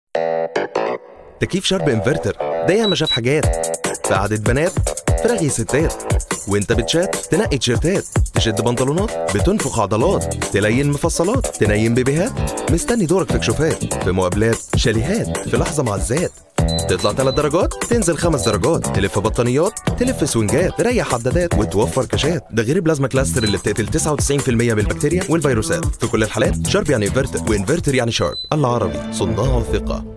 تكييف شارب انفرتر ده ياما شاف حاجات في قعدة بنات في رغي ستات وانت بتشات تنقي تيشيرتات تشد بنطلونات بتنفخ عضلات تلين مفصلات تنيم بيبيهات مستني دورك في كشوفات في مقابلات شاليهات في لحظة معزات تطلع ثلاث درجات تنزل خمس درجات تلف بطانيات تلف سوينجات تريح عدادات وتوفر كاشات ده غير بلازما كلاستر اللي بتقتل 99% من البكتيريا والفيروسات في كل الحالات شارب يعني انفرتر وانفرتر يعني شارب العربي صناع ثقة